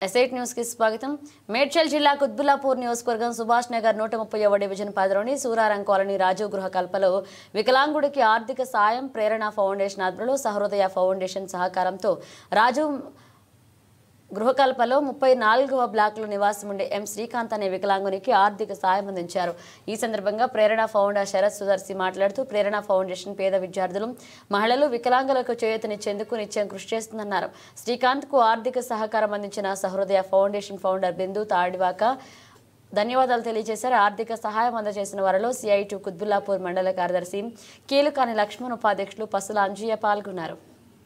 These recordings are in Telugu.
ఎస్ఐట్ న్యూస్ కి స్వాగతం మేడ్చల్ జిల్లా కుత్బుల్లాపూర్ నియోజకవర్గం సుభాష్ నగర్ నూట ముప్పైవ డివిజన్ పరిధిలోని సూరారం కాలనీ రాజీవ్ గృహ కల్పలో వికలాంగుడికి ఆర్థిక సాయం ప్రేరణ ఫౌండేషన్ ఆధ్వర్యంలో సహృదయ ఫౌండేషన్ సహకారంతో రాజీవ్ గృహకల్పలో ముప్పై నాలుగవ బ్లాక్లో నివాసం ఉండే ఎం శ్రీకాంత్ అనే వికలాంగునికి ఆర్థిక సాయం అందించారు ఈ సందర్భంగా ప్రేరణ ఫౌండర్ శరత్ సుదర్శి మాట్లాడుతూ ప్రేరణ ఫౌండేషన్ పేద విద్యార్థులు మహిళలు వికలాంగులకు చేయూతనిచ్చేందుకు నిత్యం కృషి చేస్తుందన్నారు శ్రీకాంత్ కు ఆర్థిక సహకారం అందించిన సహృదయ ఫౌండేషన్ ఫౌండర్ బిందు తాడివాక ధన్యవాదాలు తెలియజేశారు ఆర్థిక సహాయం అందజేసిన వారిలో సిఐ టు కుత్బుల్లాపూర్ మండల కార్యదర్శి కీలుకాని లక్ష్మణ్ ఉపాధ్యక్షులు పసుల అంజయ్య పాల్గొన్నారు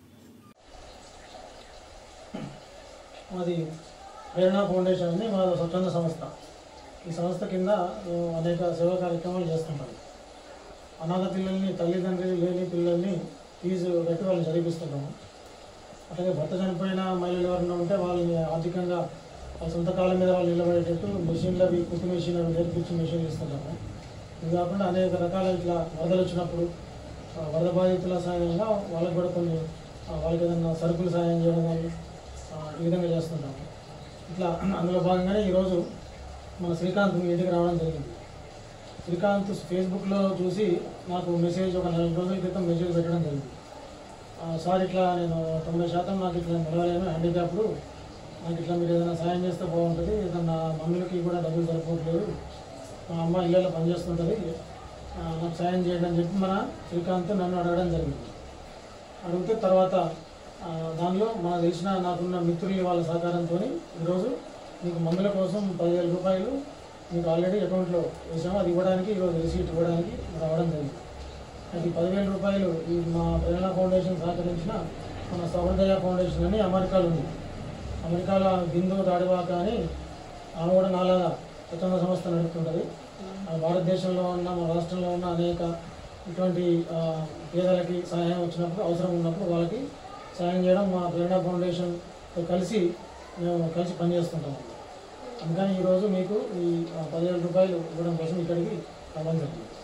మాది ప్రేరణ ఫౌండేషన్ అని మా స్వచ్ఛంద సంస్థ ఈ సంస్థ కింద మేము అనేక సేవా కార్యక్రమాలు చేస్తుంటాం అనాథ పిల్లల్ని తల్లిదండ్రులు లేని పిల్లల్ని ఫీజు కట్టి వాళ్ళని చదివిస్తుంటాము అట్లాగే భర్త చనిపోయిన మహిళలు ఎవరైనా ఉంటే వాళ్ళని ఆర్థికంగా వాళ్ళ సొంత కాళ్ళ మీద వాళ్ళు నిలబడేటట్టు మెషిన్లు అవి కుట్టు మెషిన్ అవి నేర్పించి మెషిన్లు ఇస్తుంటాము ఇది కాకుండా అనేక రకాల ఇట్లా వరదలు వచ్చినప్పుడు ఆ, వరద బాధితుల సాయంగా వాళ్ళకి కూడా కొన్ని ఆ, వాళ్ళకి ఏదైనా సరుకులు సాయం చేయడం కానీ ఆ, ఈ విధంగా చేస్తుంటాము ఇట్లా అందులో భాగంగానే ఈరోజు మన శ్రీకాంత్ మీ ఇంటికి రావడం జరిగింది శ్రీకాంత్ ఫేస్బుక్లో చూసి నాకు మెసేజ్ ఒక నెల రోజుల క్రితం మెసేజ్ పెట్టడం జరిగింది ఆ, సార్ ఇట్లా నేను తొంభై శాతం నాకు ఇట్లా నిలవలేను హ్యాండిక్యాప్డ్ నాకు ఇట్లా మీరు ఏదైనా సాయం చేస్తే బాగుంటుంది ఏదన్నా మమ్మీలకి కూడా డబ్బులు సరిపోవట్లేదు మా అమ్మ ఇళ్ళలో పనిచేస్తుంటుంది ఆ, నాకు సాయం చేయండి అని చెప్పి మన శ్రీకాంత్ నన్ను అడగడం జరిగింది అడిగితే తర్వాత ఆ, దానిలో మనకు తెలిసిన నాకున్న మిత్రులు వాళ్ళ సహకారంతో ఈరోజు మీకు మందుల కోసం పదివేల రూపాయలు మీకు ఆల్రెడీ అకౌంట్లో వేసాము అది ఇవ్వడానికి ఈరోజు రిసీట్ ఇవ్వడానికి రావడం జరిగింది అది పదివేల రూపాయలు ఈ మా ప్రేరణ ఫౌండేషన్ సహకరించిన మన సహృదయ ఫౌండేషన్ అని అమెరికాలో ఉంది అమెరికాలో బిందు దాడివాక అని ఆమె కూడా నాలాగా స్వచ్ఛంద సంస్థ నడుపుతుంటుంది ఆ భారతదేశంలో ఉన్న మన రాష్ట్రంలో ఉన్న అనేక ఇటువంటి ఆ, పేదలకి సహాయం వచ్చినప్పుడు అవసరం ఉన్నప్పుడు వాళ్ళకి సహాయం చేయడం మా ప్రేరణ ఫౌండేషన్తో కలిసి మేము కలిసి పనిచేస్తుంటాము అందుకని ఈరోజు మీకు ఈ ఆ, పదివేల రూపాయలు ఇవ్వడం కోసం ఇక్కడికి రావడం జరిగింది